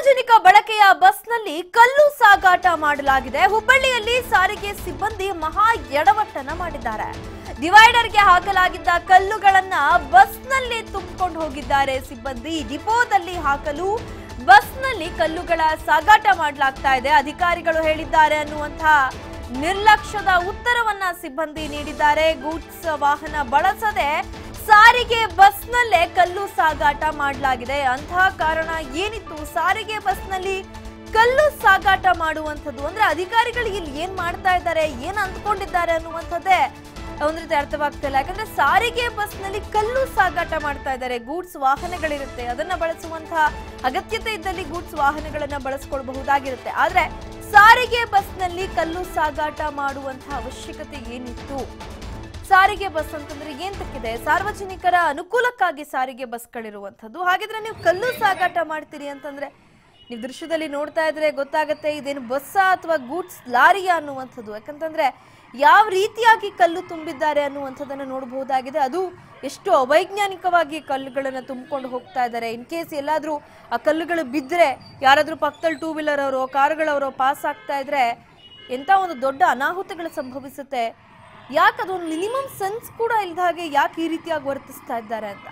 ಸಾರ್ವಜನಿಕ ಬಳಕೆಯ ಬಸ್ನಲ್ಲಿ ಕಲ್ಲು ಸಾಗಾಟ ಮಾಡಲಾಗಿದೆ ಹುಬ್ಬಳ್ಳಿಯಲ್ಲಿ ಸಾರಿಗೆ ಸಿಬ್ಬಂದಿ ಮಹಾ ಎಡವಟ್ಟನ್ನ ಮಾಡಿದ್ದಾರೆ ಡಿವೈಡರ್ಗೆ ಹಾಕಲಾಗಿದ್ದ ಕಲ್ಲುಗಳನ್ನ ಬಸ್ನಲ್ಲಿ ತುಂಬಿಕೊಂಡು ಹೋಗಿದ್ದಾರೆ ಸಿಬ್ಬಂದಿ ಡಿಪೋದಲ್ಲಿ ಹಾಕಲು ಬಸ್ನಲ್ಲಿ ಕಲ್ಲುಗಳ ಸಾಗಾಟ ಮಾಡಲಾಗ್ತಾ ಇದೆ ಅಧಿಕಾರಿಗಳು ಹೇಳಿದ್ದಾರೆ ಅನ್ನುವಂತಹ ನಿರ್ಲಕ್ಷ್ಯದ ಉತ್ತರವನ್ನ ಸಿಬ್ಬಂದಿ ನೀಡಿದ್ದಾರೆ ಗೂಡ್ಸ್ ವಾಹನ ಬಳಸದೆ ಸಾರಿಗೆ ಬಸ್ನಲ್ಲೇ ಕಲ್ಲು ಸಾಗಾಟ ಮಾಡಲಾಗಿದೆ ಅಂತಹ ಕಾರಣ ಏನಿತ್ತು ಸಾರಿಗೆ ಬಸ್ನಲ್ಲಿ ಕಲ್ಲು ಸಾಗಾಟ ಮಾಡುವಂಥದ್ದು ಅಂದ್ರೆ ಅಧಿಕಾರಿಗಳು ಇಲ್ಲಿ ಏನ್ ಮಾಡ್ತಾ ಇದ್ದಾರೆ ಏನ್ ಅಂದ್ಕೊಂಡಿದ್ದಾರೆ ಅನ್ನುವಂಥದ್ದೇ ಒಂದ್ ರೀತಿ ಅರ್ಥವಾಗ್ತಿಲ್ಲ ಯಾಕಂದ್ರೆ ಸಾರಿಗೆ ಬಸ್ನಲ್ಲಿ ಕಲ್ಲು ಸಾಗಾಟ ಮಾಡ್ತಾ ಇದ್ದಾರೆ ಗೂಡ್ಸ್ ವಾಹನಗಳಿರುತ್ತೆ ಅದನ್ನ ಬಳಸುವಂತಹ ಅಗತ್ಯತೆ ಇದ್ದಲ್ಲಿ ಗೂಡ್ಸ್ ವಾಹನಗಳನ್ನ ಬಳಸ್ಕೊಳ್ಬಹುದಾಗಿರುತ್ತೆ ಆದ್ರೆ ಸಾರಿಗೆ ಬಸ್ನಲ್ಲಿ ಕಲ್ಲು ಸಾಗಾಟ ಮಾಡುವಂತಹ ಅವಶ್ಯಕತೆ ಏನಿತ್ತು ಸಾರಿಗೆ ಬಸ್ ಅಂತಂದ್ರೆ ಏನ್ ತಕ್ಕಿದೆ ಸಾರ್ವಜನಿಕರ ಅನುಕೂಲಕ್ಕಾಗಿ ಸಾರಿಗೆ ಬಸ್ಗಳಿರುವಂಥದ್ದು ಹಾಗಿದ್ರೆ ನೀವು ಕಲ್ಲು ಸಾಗಾಟ ಮಾಡ್ತೀರಿ ಅಂತಂದ್ರೆ ನೀವು ದೃಶ್ಯದಲ್ಲಿ ನೋಡ್ತಾ ಇದ್ರೆ ಗೊತ್ತಾಗತ್ತೆ ಇದೇನು ಬಸ್ಸಾ ಅಥವಾ ಗೂಡ್ಸ್ ಲಾರಿಯಾ ಅನ್ನುವಂಥದ್ದು ಯಾಕಂತಂದ್ರೆ ಯಾವ ರೀತಿಯಾಗಿ ಕಲ್ಲು ತುಂಬಿದ್ದಾರೆ ಅನ್ನುವಂಥದ್ದನ್ನು ನೋಡಬಹುದಾಗಿದೆ ಅದು ಎಷ್ಟು ಅವೈಜ್ಞಾನಿಕವಾಗಿ ಕಲ್ಲುಗಳನ್ನ ತುಂಬಿಕೊಂಡು ಹೋಗ್ತಾ ಇದ್ದಾರೆ ಇನ್ ಕೇಸ್ ಎಲ್ಲಾದ್ರೂ ಆ ಕಲ್ಲುಗಳು ಬಿದ್ದರೆ ಯಾರಾದ್ರೂ ಪಕ್ಕದಲ್ಲಿ ಟೂ ವೀಲರ್ ಅವರು ಕಾರುಗಳವರು ಪಾಸ್ ಆಗ್ತಾ ಇದ್ರೆ ಎಂಥ ಒಂದು ದೊಡ್ಡ ಅನಾಹುತಗಳು ಸಂಭವಿಸುತ್ತೆ ಯಾಕೆ ಅದೊಂದು ಮಿನಿಮಮ್ ಸೆನ್ಸ್ ಕೂಡ ಇಲ್ದ ಹಾಗೆ ಯಾಕೆ ಈ ರೀತಿಯಾಗಿ ವರ್ತಿಸ್ತಾ ಇದ್ದಾರೆ ಅಂತ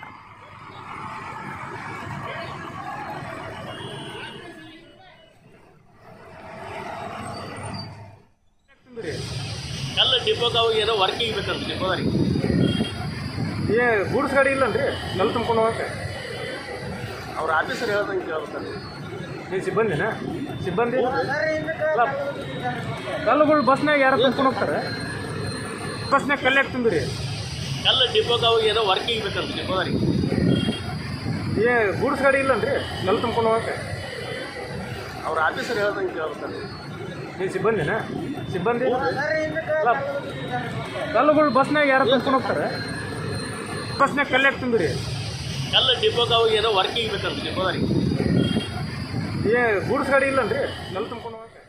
ಕಲ್ಲು ಡಿಪೋಗೆ ಅವು ಏನೋ ವರ್ಕಿಂಗ್ ಬೇಕಂತ ಡಿಪೋದವ್ರಿಗೆ ಏ ಗೂಡ್ಸ್ ಗಾಡಿ ಇಲ್ಲನ್ರಿ ಕಲ್ಲು ತುಂಬ್ಕೊಂಡು ಹೋಗಕ್ಕೆ ಅವ್ರ ಆಫೀಸರ್ ಹೇಳ್ದಂಗೆ ಕೇಳ್ಬೇಕಂತ ನೀವು ಸಿಬ್ಬಂದಿನ ಸಿಬ್ಬಂದಿ ಅಲ್ಲ ಕಲ್ಲುಗಳು ಬಸ್ನಾಗ ಯಾರು ತುಂಬ್ಕೊಂಡು ಹೋಗ್ತಾರೆ ಬಸ್ನಾಗ ಕಲ್ಲು ಯಾಕೆ ತುಂಬಿರಿ ಕಲ್ಲು ಡಿಪೋಗೆ ಅವು ಏನೋ ವರ್ಕಿಂಗ್ ಬೇಕಂತ ಡಿಪೋದವ್ರಿಗೆ ಏ ಗೂಡ್ಸ್ ಗಾಡಿ ಇಲ್ಲನ್ರಿ ಕಲ್ಲು ತುಂಬ್ಕೊಂಡು ಹೋಗಕ್ಕೆ ಅವ್ರ ಆಫೀಸರ್ ಹೇಳ್ದಂಗೆ ಕೇಳ್ಬೇಕಂತ ನೀವು ಸಿಬ್ಬಂದಿನ ಸಿಬ್ಬಂದಿ ಅಲ್ಲ ಕಲ್ಲುಗಳು ಬಸ್ನಾಗ ಯಾರು ತುಂಬ್ಕೊಂಡು ಹೋಗ್ತಾರೆ ಬಸ್ನಾಗ ಕಲ್ಲು ಯಾಕೆ ತುಂಬಿರಿ ಕಲ್ಲು ಡಿಪೋಗೆ ಅವು ಏನೋ ವರ್ಕಿಂಗ್ ಬೇಕಂತ ಡಿಪೋದವ್ರಿಗೆ ಏ ಗೂಡ್ಸ್ ಗಾಡಿ ಇಲ್ಲನ್ರಿ ಕಲ್ಲು ತುಂಬ್ಕೊಂಡು ಹೋಗಕ್ಕೆ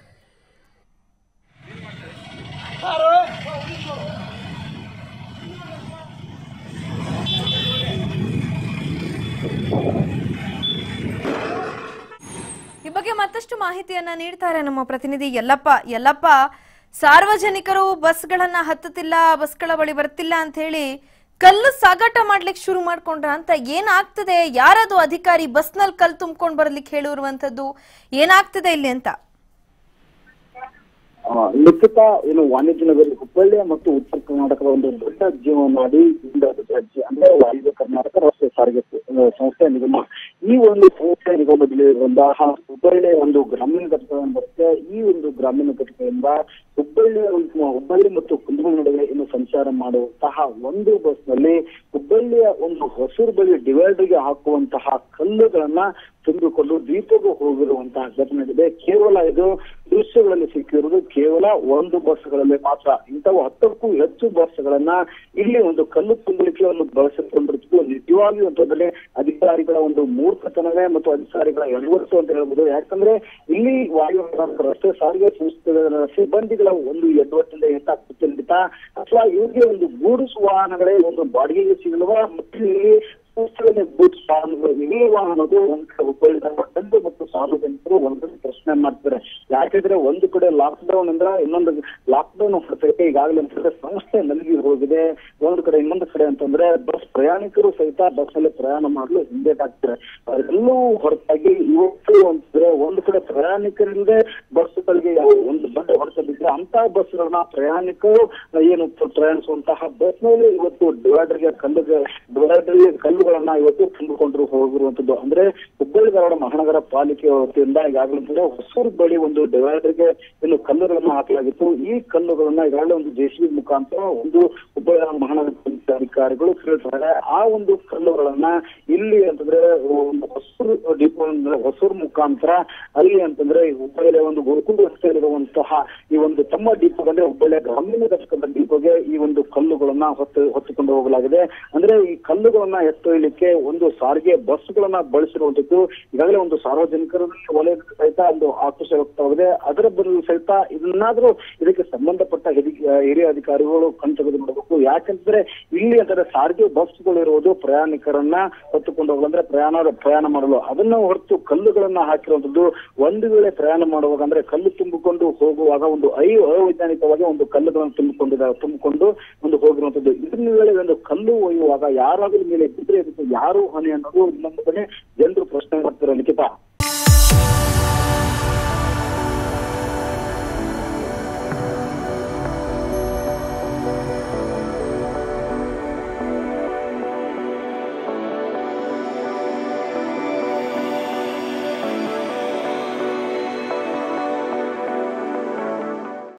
ಈ ಬಗ್ಗೆ ಮತ್ತಷ್ಟು ಮಾಹಿತಿಯನ್ನ ನೀಡ್ತಾರೆ ನಮ್ಮ ಪ್ರತಿನಿಧಿ ಯಲ್ಲಪ್ಪ ಯಲ್ಲಪ್ಪ ಸಾರ್ವಜನಿಕರು ಬಸ್ಗಳನ್ನ ಹತ್ತುತ್ತಿಲ್ಲ ಬಸ್ಗಳ ಬಳಿ ಬರ್ತಿಲ್ಲ ಅಂತ ಹೇಳಿ ಕಲ್ಲು ಸಾಗಾಟ ಮಾಡ್ಲಿಕ್ಕೆ ಶುರು ಮಾಡ್ಕೊಂಡ್ರ ಅಂತ ಏನಾಗ್ತದೆ ಯಾರದು ಅಧಿಕಾರಿ ಬಸ್ನಲ್ಲಿ ಕಲ್ಲು ತುಂಬ್ಕೊಂಡ್ ಬರ್ಲಿಕ್ಕೆ ಹೇಳಿರುವಂತದ್ದು ಏನಾಗ್ತದೆ ಇಲ್ಲಿ ಅಂತ ಆ, ಲಿಖಿತ ಏನು ವಾಣಿಜ್ಯ ನಗರಿ ಹುಬ್ಬಳ್ಳಿ ಮತ್ತು ಉತ್ತರ ಕರ್ನಾಟಕದ ಒಂದು ದೊಡ್ಡ ಜೀವನಾಡಿ ಇಂದ ರಾಜ್ಯ ಅಂದ್ರೆ ವಾಯುವ್ಯ ಕರ್ನಾಟಕ ರಸ್ತೆ ಸಾರಿಗೆ ಆ, ಸಂಸ್ಥೆ ನಿಗಮ ಈ ಒಂದು ಸಂಸ್ಥೆ ನಿಗಮದಲ್ಲಿರುವಂತಹ ಹುಬ್ಬಳ್ಳಿ ಒಂದು ಗ್ರಾಮೀಣ ಘಟಕ ಬರುತ್ತೆ ಈ ಒಂದು ಗ್ರಾಮೀಣ ಘಟಕದಿಂದ ಹುಬ್ಬಳ್ಳಿ ಒಂದು ಹುಬ್ಬಳ್ಳಿ ಮತ್ತು ಕುಂದಗೋಳ ನಡುವೆ ಏನು ಸಂಚಾರ ಮಾಡುವಂತಹ ಒಂದು ಬಸ್ ನಲ್ಲಿ ಹುಬ್ಬಳ್ಳಿಯ ಒಂದು ಹೊಸೂರು ಬಳಿ ಡಿವೈಡರ್ಗೆ ಹಾಕುವಂತಹ ಕಲ್ಲುಗಳನ್ನ ತುಂಬಿಕೊಂಡು ದ್ವೀಪಗೂ ಹೋಗಿರುವಂತಹ ಘಟನೆ ಇದೆ ಕೇವಲ ಇದು ದೃಶ್ಯಗಳಲ್ಲಿ ಸಿಕ್ಕಿರುವುದು ಕೇವಲ ಒಂದು ಬಸ್ಗಳಲ್ಲಿ ಮಾತ್ರ ಇಂಥವು ಹತ್ತಕ್ಕೂ ಹೆಚ್ಚು ಬಸ್ಗಳನ್ನ ಇಲ್ಲಿ ಒಂದು ಕಲ್ಲು ತುಂಬಲಿಕ್ಕೆ ಒಂದು ಬಳಸಿಕೊಂಡಿರುವುದು ನಿಜವಾಗಿಯೂ ಅಂತಂದ್ರೆ ಅಧಿಕಾರಿಗಳ ಒಂದು ಮೂರ್ಖತನವೇ ಮತ್ತು ಅಧಿಕಾರಿಗಳ ಎಡವಟ್ಟು ಅಂತ ಹೇಳ್ಬೋದು ಯಾಕಂದ್ರೆ ಇಲ್ಲಿ ವಾಯು ರಸ್ತೆ ಸಾರಿಗೆ ಸಂಸ್ಥೆಗಳ ಸಿಬ್ಬಂದಿಗಳ ಒಂದು ಎಡವಟ್ಟಿಂದ ಏಟಾಗ್ತದೆ ಖಂಡಿತ ಅಥವಾ ಇವ್ರಿಗೆ ಒಂದು ಗೂಡ್ಸ್ ವಾಹನಗಳೇ ಒಂದು ಬಾಡಿಗೆಗೆ ಸಿಗಲ್ವ ಮತ್ತು ಇಲ್ಲಿ ಸಂಸ್ಥೆಗಳ ಗೂಡ್ಸ್ ವಾಹನಗಳು ಇವೆಯವ ಅನ್ನೋದು ಒಂದ್ ಕಡೆ ಹುಬ್ಬಳ್ಳಿ ಧಾರವಾಡ ಮತ್ತು ಸಾರ್ವಜನಿಕರು ಒಂದೊಂದು ಪ್ರಶ್ನೆ ಮಾಡ್ತಾರೆ ಯಾಕಂದ್ರೆ ಒಂದು ಕಡೆ ಲಾಕ್ ಡೌನ್ ಅಂದ್ರೆ ಇನ್ನೊಂದು ಲಾಕ್ ಡೌನ್ ಹೊರತೈತೆ ಈಗಾಗಲೇ ಅಂತಂದ್ರೆ ಸಂಸ್ಥೆ ನಲಗಿ ಹೋಗಿದೆ ಒಂದು ಕಡೆ ಇನ್ನೊಂದು ಕಡೆ ಅಂತಂದ್ರೆ ಬಸ್ ಪ್ರಯಾಣಿಕರು ಸಹಿತ ಬಸ್ ಅಲ್ಲಿ ಪ್ರಯಾಣ ಮಾಡಲು ಹಿಂದೇಟಾಗ್ತಾರೆ ಅದೆಲ್ಲೂ ಹೊರತಾಗಿ ಇವತ್ತು ಅಂತಂದ್ರೆ ಒಂದು ಕಡೆ ಪ್ರಯಾಣಿಕರಿಂದ ಬಸ್ಗಳಿಗೆ ಒಂದು ಬಂಡೆ ಹೊರತ ಬಿದ್ರೆ ಅಂತ ಬಸ್ಗಳನ್ನ ಪ್ರಯಾಣಿಕರು ಏನು ಪ್ರಯಾಣಿಸುವಂತಹ ಬಸ್ನಲ್ಲಿ ಇವತ್ತು ಡಿವೈಡರ್ಗೆ ಕಲ್ಲು ಡಿವೈಡರ್ಗೆ ಕಲ್ಲುಗಳನ್ನ ಇವತ್ತು ತುಂಬಿಕೊಂಡು ಹೋಗಿರುವಂತದ್ದು ಅಂದ್ರೆ ಹುಬ್ಬಳ್ಳಿ ಧಾರವಾಡ ಮಹಾನಗರ ಪಾಲಿಕೆ ವತಿಯಿಂದ ಈಗಾಗಲೇ ಅಂದ್ರೆ ಹೊಸೂರು ಬಳಿ ಒಂದು ಡಿವೈಡರ್ಗೆ ಇನ್ನು ಕಲ್ಲುಗಳನ್ನ ಹಾಕಲಾಗಿತ್ತು ಈ ಕಲ್ಲುಗಳನ್ನ ಈಗಾಗಲೇ ಒಂದು ಜೆಸಿಬಿ ಮುಖಾಂತರ ಒಂದು ಹುಬ್ಬಳ್ಳಿ ಧಾರವಾಡ ಮಹಾನಗರ ಪಾಲಿಕೆ ಅಧಿಕಾರಿಗಳು ತಿಳಿಸಿದ್ದಾರೆ ಆ ಒಂದು ಕಲ್ಲುಗಳನ್ನ ಇಲ್ಲಿ ಅಂತಂದ್ರೆ ಒಂದು ಹೊಸೂರು ಡಿಪೋ ಅಂದ್ರೆ ಹೊಸೂರು ಮುಖಾಂತರ ಅಲ್ಲಿ ಅಂತ ಅಂತಂದ್ರೆ ಈ ಹುಬ್ಬಳ್ಳಿಯ ಒಂದು ಗೋಕುಲ ರಸ್ತೆಯಲ್ಲಿರುವಂತಹ ಈ ಒಂದು ತಮ್ಮ ಡಿಪೋ ಅಂದ್ರೆ ಹುಬ್ಬಳ್ಳಿಯ ಗ್ರಾಮೀಣ ಘಟಕದ ಡಿಪೋಗೆ ಈ ಒಂದು ಕಲ್ಲುಗಳನ್ನ ಹೊತ್ತು ಹೊತ್ತುಕೊಂಡು ಹೋಗಲಾಗಿದೆ ಅಂದ್ರೆ ಈ ಕಲ್ಲುಗಳನ್ನ ಎತ್ತೊಯ್ಯಲಿಕ್ಕೆ ಒಂದು ಸಾರಿಗೆ ಬಸ್ಗಳನ್ನ ಬಳಸಿರುವಂತದ್ದು ಈಗಾಗಲೇ ಒಂದು ಸಾರ್ವಜನಿಕರ ವಲಯದ ಸಹಿತ ಒಂದು ಆಕ್ರೋಶ ವ್ಯಕ್ತವಾಗಿದೆ ಅದರ ಬದಲು ಸಹಿತ ಇದನ್ನಾದ್ರೂ ಇದಕ್ಕೆ ಸಂಬಂಧಪಟ್ಟ ಹಿರಿ- ಹಿರಿಯ ಅಧಿಕಾರಿಗಳು ಕಣ್ತೆಗೆದು ನೋಡಬೇಕು ಯಾಕಂದ್ರೆ ಇಲ್ಲಿ ಅಂದ್ರೆ ಸಾರಿಗೆ ಬಸ್ಗಳು ಇರುವುದು ಪ್ರಯಾಣಿಕರನ್ನ ಹೊತ್ತುಕೊಂಡು ಹೋಗಲು ಅಂದ್ರೆ ಪ್ರಯಾಣ ಪ್ರಯಾಣ ಮಾಡಲು ಅದನ್ನ ಹೊರತು ಕಲ್ಲುಗಳನ್ನ ಹಾಕಿರುವಂತದ್ದು ಒಂದು ವೇಳೆ ಪ್ರಯಾಣ ಮಾಡುವಾಗ ಅಂದ್ರೆ ಕಲ್ಲು ತುಂಬಿಕೊಂಡು ಹೋಗುವಾಗ ಒಂದು ಐ ಅವೈಜ್ಞಾನಿಕವಾಗಿ ಒಂದು ಕಲ್ಲುಗಳನ್ನು ತುಂಬಿಕೊಂಡಿದ್ದಾರೆ ತುಂಬಿಕೊಂಡು ಒಂದು ಹೋಗಿರುವಂತದ್ದು ಇದನ್ನ ವೇಳೆ ಒಂದು ಕಲ್ಲು ಒಯ್ಯುವಾಗ ಯಾರಾದ್ರೂ ಮೇಲೆ ಬಿದ್ರೆ ಇದಕ್ಕೆ ಯಾರು ಹೊಣೆ ಅನ್ನೋದು ಇನ್ನೊಂದು ಕಡೆ ಜನರು ಪ್ರಶ್ನೆ ಮಾಡ್ತಾರೆ ನಿಖಿತಾ